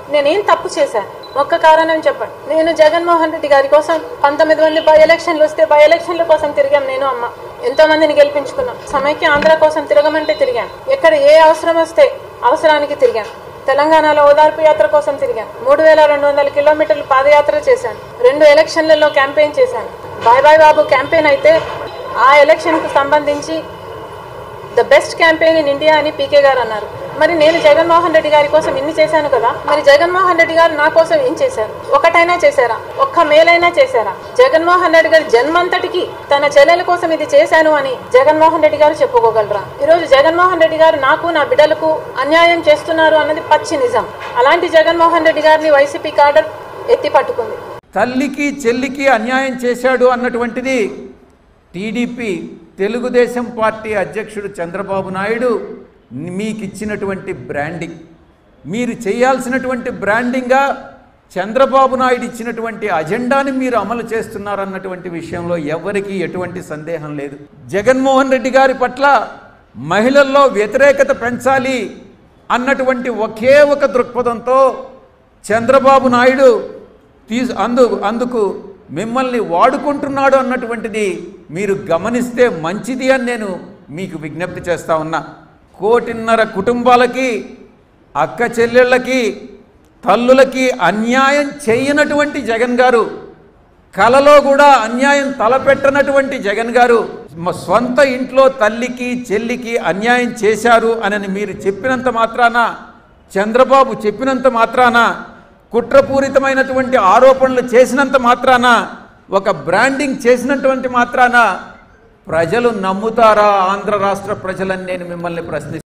నేనేం తప్పు చేశాను ఒక్క కారణం చెప్పండి నేను జగన్మోహన్ రెడ్డి గారి కోసం పంతొమ్మిది మంది బై ఎలక్షన్లు వస్తే బై ఎలక్షన్ల కోసం తిరిగాం నేను అమ్మ ఎంతో మందిని గెలిపించుకున్నాం సమైక్య ఆంధ్ర కోసం తిరగమంటే తిరిగాను ఎక్కడ ఏ అవసరం వస్తే అవసరానికి తిరిగాను తెలంగాణలో ఓదార్పు యాత్ర కోసం తిరిగాను మూడు వేల రెండు వందల కిలోమీటర్లు పాదయాత్ర చేశాను రెండు ఎలక్షన్లలో క్యాంపెయిన్ చేశాను బాయ్ బాయ్ బాబు క్యాంపెయిన్ అయితే ఆ ఎలక్షన్కు సంబంధించి the best campaign in India అని పీకే గారు అన్నారు మరి నేను జగన్మోహన్ రెడ్డి గారి కోసం ఇన్ని చేశాను కదా మరి జగన్మోహన్ రెడ్డి గారు నా కోసం ఏం చేశారు ఒకటైనా చేశారా ఒక్క మేలైనా చేశారా జగన్మోహన్ రెడ్డి గారి జన్మంతటికి తన చెల్లెల కోసం ఇది చేశాను అని జగన్మోహన్ రెడ్డి గారు చెప్పుకోగలరా ఈరోజు జగన్మోహన్ రెడ్డి గారు నాకు నా బిడ్డలకు అన్యాయం చేస్తున్నారు అన్నది పచ్చి నిజం అలాంటి జగన్మోహన్ రెడ్డి గారిని వైసీపీ కాడర్ ఎత్తి పట్టుకుంది తల్లికి చెల్లికి అన్యాయం చేశాడు అన్నటువంటిది టీడీపీ తెలుగుదేశం పార్టీ అధ్యక్షుడు చంద్రబాబు నాయుడు మీకు ఇచ్చినటువంటి బ్రాండింగ్ మీరు చేయాల్సినటువంటి బ్రాండింగ్గా చంద్రబాబు నాయుడు ఇచ్చినటువంటి అజెండాని మీరు అమలు చేస్తున్నారన్నటువంటి విషయంలో ఎవరికీ ఎటువంటి సందేహం లేదు జగన్మోహన్ రెడ్డి గారి పట్ల మహిళల్లో వ్యతిరేకత పెంచాలి అన్నటువంటి ఒకే ఒక దృక్పథంతో చంద్రబాబు నాయుడు తీసు అందు అందుకు మిమ్మల్ని వాడుకుంటున్నాడు అన్నటువంటిది మీరు గమనిస్తే మంచిది అని నేను మీకు విజ్ఞప్తి చేస్తా ఉన్నా కోటిన్నర కుటుంబాలకి అక్క చెల్లెళ్ళకి తల్లులకి అన్యాయం చేయనటువంటి జగన్ గారు కలలో కూడా అన్యాయం తలపెట్టనటువంటి జగన్ గారు మ- స్వంత ఇంట్లో తల్లికి చెల్లికి అన్యాయం చేశారు అని మీరు చెప్పినంత మాత్రాన చంద్రబాబు చెప్పినంత మాత్రాన కుట్రపూరితమైనటువంటి ఆరోపణలు చేసినంత మాత్రాన ఒక బ్రాండింగ్ చేసినటువంటి మాత్రాన ప్రజలు నమ్ముతారా ఆంధ్ర రాష్ట్ర ప్రజలని నేను మిమ్మల్ని ప్రశ్నిస్తాను